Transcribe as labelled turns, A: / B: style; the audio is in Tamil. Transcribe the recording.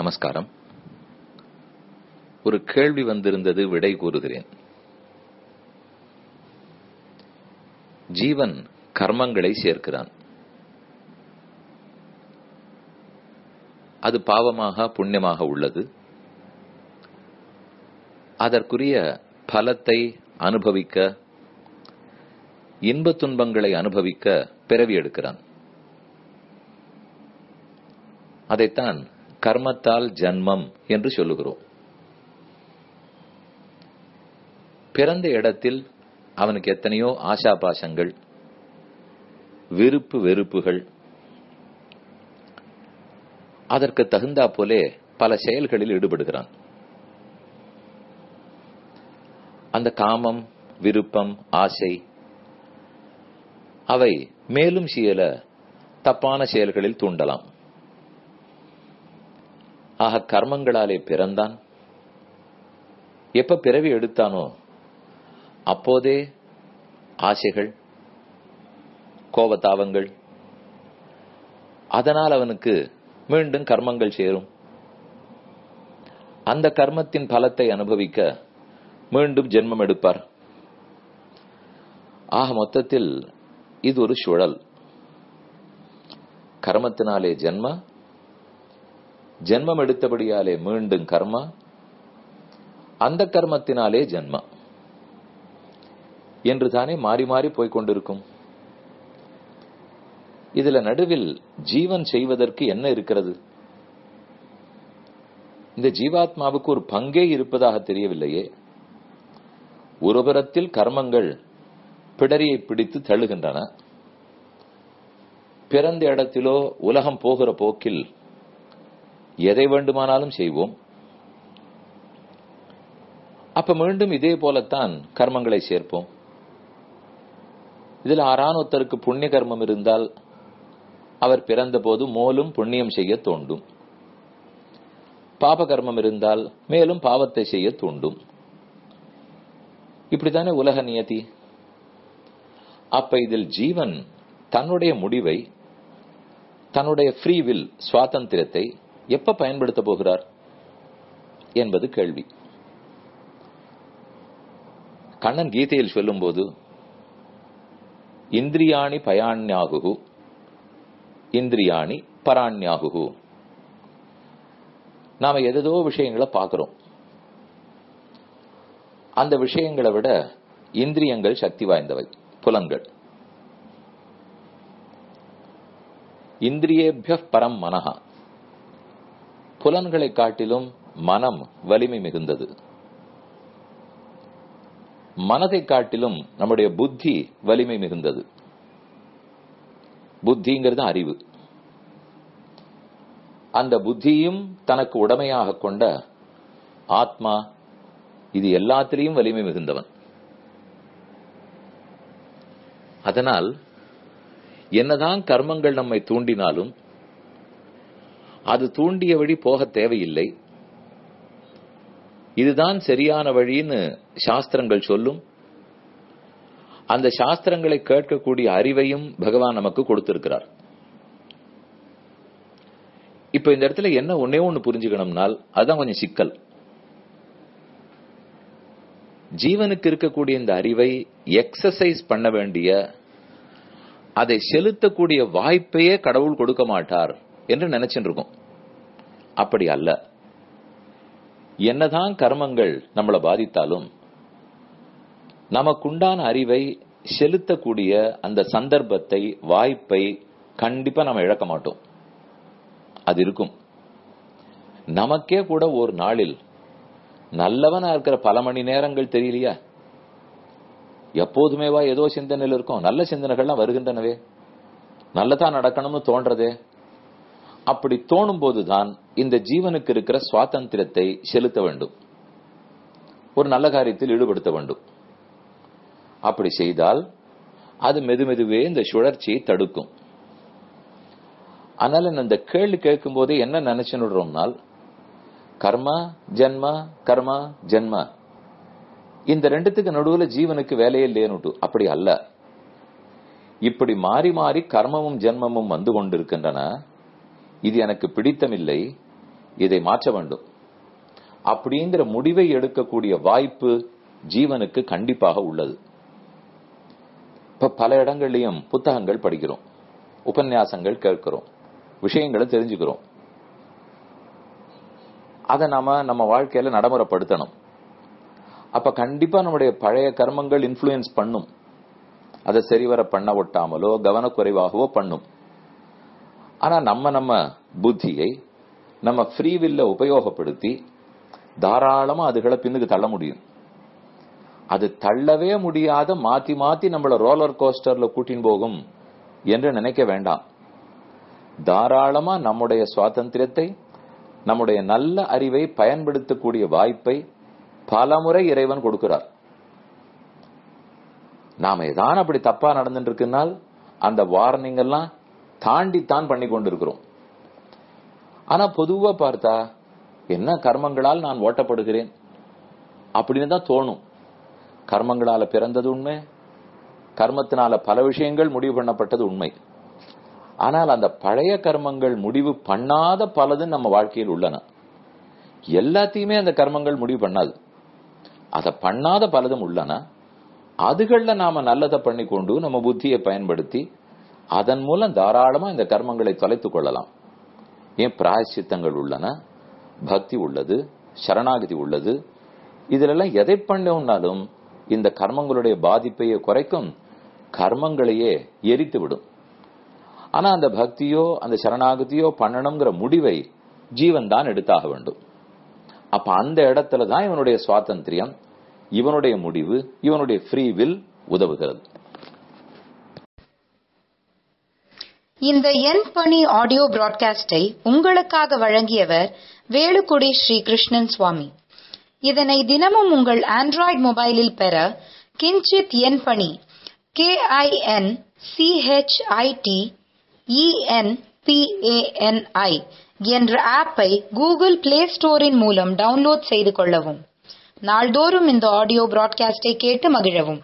A: நமஸ்காரம் ஒரு கேள்வி வந்திருந்தது விடை கூறுகிறேன் ஜீவன் கர்மங்களை சேர்க்கிறான் அது பாவமாக புண்ணியமாக உள்ளது அதற்குரிய பலத்தை அனுபவிக்க இன்ப துன்பங்களை அனுபவிக்க பிறவி எடுக்கிறான் அதைத்தான் கர்மத்தால் ஜன்மம் என்று சொல்லுகிறோம் பிறந்த இடத்தில் அவனுக்கு எத்தனையோ ஆசாபாசங்கள் விருப்பு வெறுப்புகள் அதற்கு தகுந்தா போலே பல செயல்களில் ஈடுபடுகிறான் அந்த காமம் விருப்பம் ஆசை அவை மேலும் சில தப்பான செயல்களில் தூண்டலாம் ஆக கர்மங்களாலே பிறந்தான் எப்ப பிறவி எடுத்தானோ அப்போதே ஆசைகள் கோபதாபங்கள் அதனால் அவனுக்கு மீண்டும் கர்மங்கள் சேரும் அந்த கர்மத்தின் பலத்தை அனுபவிக்க மீண்டும் ஜென்மம் எடுப்பார் ஆக மொத்தத்தில் இது ஒரு சுழல் கர்மத்தினாலே ஜென்ம ஜென்மம் எடுத்தபடியாலே மீண்டும் கர்மா அந்த கர்மத்தினாலே ஜென்ம என்று தானே மாறி மாறி போய்கொண்டிருக்கும் இதுல நடுவில் ஜீவன் செய்வதற்கு என்ன இருக்கிறது இந்த ஜீவாத்மாவுக்கு ஒரு பங்கே இருப்பதாக தெரியவில்லையே ஒருபுறத்தில் கர்மங்கள் பிடரியை பிடித்து தள்ளுகின்றன பிறந்த இடத்திலோ உலகம் போகிற போக்கில் எதை வேண்டுமானாலும் செய்வோம் அப்ப மீண்டும் இதே போலத்தான் கர்மங்களை சேர்ப்போம் இதில் ஆறானொத்தருக்கு புண்ணிய கர்மம் இருந்தால் அவர் பிறந்த போது மோலும் புண்ணியம் செய்ய தோண்டும் பாப கர்மம் இருந்தால் மேலும் பாவத்தை செய்ய தூண்டும் இப்படித்தானே உலக நியதி அப்ப இதில் ஜீவன் தன்னுடைய முடிவை தன்னுடைய ஃப்ரீவில் சுவாதந்திரத்தை எப்ப பயன்படுத்த போகிறார் என்பது கேள்வி கண்ணன் கீதையில் சொல்லும்போது இந்திரியாணி பயாண்யாகு இந்திரியாணி பராண்யாகு நாம எதோ விஷயங்களை பார்க்கிறோம் அந்த விஷயங்களை விட இந்திரியங்கள் சக்தி வாய்ந்தவை புலன்கள் இந்திரியேபிய பரம் மனஹா புலன்களை காட்டிலும் மனம் வலிமை மிகுந்தது மனதை காட்டிலும் நம்முடைய புத்தி வலிமை மிகுந்தது புத்திங்கிறது அறிவு அந்த புத்தியும் தனக்கு உடமையாக கொண்ட ஆத்மா இது எல்லாத்திலையும் வலிமை மிகுந்தவன் அதனால் என்னதான் கர்மங்கள் நம்மை தூண்டினாலும் அது தூண்டிய வழி போக தேவையில்லை இதுதான் சரியான வழின்னு சாஸ்திரங்கள் சொல்லும் அந்த சாஸ்திரங்களை கேட்கக்கூடிய அறிவையும் பகவான் நமக்கு கொடுத்திருக்கிறார் இப்ப இந்த இடத்துல என்ன ஒன்னே ஒண்ணு புரிஞ்சுக்கணும்னால் அதுதான் கொஞ்சம் சிக்கல் ஜீவனுக்கு இருக்கக்கூடிய இந்த அறிவை எக்ஸசைஸ் பண்ண வேண்டிய அதை செலுத்தக்கூடிய வாய்ப்பையே கடவுள் கொடுக்க மாட்டார் என்று நினைச்சுட்டு இருக்கோம் அப்படி அல்ல என்னதான் கர்மங்கள் நம்மளை பாதித்தாலும் நமக்குண்டான அறிவை செலுத்தக்கூடிய அந்த சந்தர்ப்பத்தை வாய்ப்பை கண்டிப்பா நம்ம இழக்க மாட்டோம் அது இருக்கும் நமக்கே கூட ஒரு நாளில் நல்லவனா இருக்கிற பல மணி நேரங்கள் தெரியலையா எப்போதுமேவா ஏதோ சிந்தனையில் இருக்கும் நல்ல சிந்தனைகள்லாம் வருகின்றனவே நல்லதா நடக்கணும்னு தோன்றதே அப்படி தோணும் போதுதான் இந்த ஜீவனுக்கு இருக்கிற சுவாதந்திரத்தை செலுத்த வேண்டும் ஒரு நல்ல காரியத்தில் ஈடுபடுத்த வேண்டும் அப்படி செய்தால் அது மெதுமெதுவே இந்த சுழற்சியை தடுக்கும் அதனால இந்த கேள்வி கேட்கும் போதே என்ன நினைச்சுடுறோம்னால் கர்மா ஜென்மா கர்மா ஜென்மா இந்த ரெண்டுத்துக்கு நடுவுல ஜீவனுக்கு வேலையே இல்லையனுட்டு அப்படி அல்ல இப்படி மாறி மாறி கர்மமும் ஜென்மமும் வந்து கொண்டிருக்கின்றன இது எனக்கு பிடித்தமில்லை இதை மாற்ற வேண்டும் அப்படிங்கிற முடிவை எடுக்கக்கூடிய வாய்ப்பு ஜீவனுக்கு கண்டிப்பாக உள்ளது இப்ப பல இடங்கள்லயும் புத்தகங்கள் படிக்கிறோம் உபன்யாசங்கள் கேட்கிறோம் விஷயங்களை தெரிஞ்சுக்கிறோம் அதை நாம நம்ம வாழ்க்கையில நடைமுறைப்படுத்தணும் அப்ப கண்டிப்பா நம்முடைய பழைய கர்மங்கள் இன்ஃபுளுயன்ஸ் பண்ணும் அதை சரிவர பண்ண ஒட்டாமலோ கவனக்குறைவாகவோ பண்ணும் ஆனா நம்ம நம்ம புத்தியை நம்ம ஃப்ரீவில்ல உபயோகப்படுத்தி தாராளமா அதுகளை பின்னுக்கு தள்ள முடியும் அது தள்ளவே முடியாத மாத்தி மாத்தி நம்மள ரோலர் கோஸ்டர்ல கூட்டின் போகும் என்று நினைக்க வேண்டாம் தாராளமா நம்முடைய சுவாதந்திரத்தை நம்முடைய நல்ல அறிவை பயன்படுத்தக்கூடிய வாய்ப்பை பலமுறை இறைவன் கொடுக்கிறார் நாம ஏதான் அப்படி தப்பா நடந்துட்டு இருக்குனால் அந்த வார்னிங் எல்லாம் தாண்டித்தான் பண்ணி கொண்டிருக்கிறோம் ஆனா பொதுவா பார்த்தா என்ன கர்மங்களால் நான் ஓட்டப்படுகிறேன் அப்படின்னு தான் தோணும் கர்மங்களால பிறந்தது உண்மை கர்மத்தினால பல விஷயங்கள் முடிவு பண்ணப்பட்டது உண்மை ஆனால் அந்த பழைய கர்மங்கள் முடிவு பண்ணாத பலது நம்ம வாழ்க்கையில் உள்ளன எல்லாத்தையுமே அந்த கர்மங்கள் முடிவு பண்ணாது அதை பண்ணாத பலதும் உள்ளன அதுகள்ல நாம நல்லதை பண்ணி கொண்டு நம்ம புத்தியை பயன்படுத்தி அதன் மூலம் தாராளமா இந்த கர்மங்களை தொலைத்துக் கொள்ளலாம் ஏன் பிராயசித்தங்கள் உள்ளன பக்தி உள்ளது சரணாகதி உள்ளது இதிலெல்லாம் எதை பண்ணோம்னாலும் இந்த கர்மங்களுடைய பாதிப்பையே குறைக்கும் கர்மங்களையே எரித்து விடும் ஆனா அந்த பக்தியோ அந்த சரணாகதியோ பண்ணணுங்கிற முடிவை ஜீவன் தான் எடுத்தாக வேண்டும் அப்ப அந்த இடத்துல தான் இவனுடைய சுவாதந்திரியம் இவனுடைய முடிவு இவனுடைய ஃப்ரீ வில் உதவுகிறது
B: இந்த என் பணி ஆடியோ பிராட்காஸ்டை உங்களுக்காக வழங்கியவர் வேலுக்குடி ஸ்ரீ கிருஷ்ணன் சுவாமி இதனை தினமும் உங்கள் ஆண்ட்ராய்டு மொபைலில் பெற கிஞ்சித் என் பணி கே ஐ என் சிஹெச்ஐடி இஎன்பிஏஎன்ஐ என்ற ஆப்பை கூகுள் பிளே ஸ்டோரின் மூலம் டவுன்லோட் செய்து கொள்ளவும் நாள்தோறும் இந்த ஆடியோ பிராட்காஸ்டை கேட்டு மகிழவும்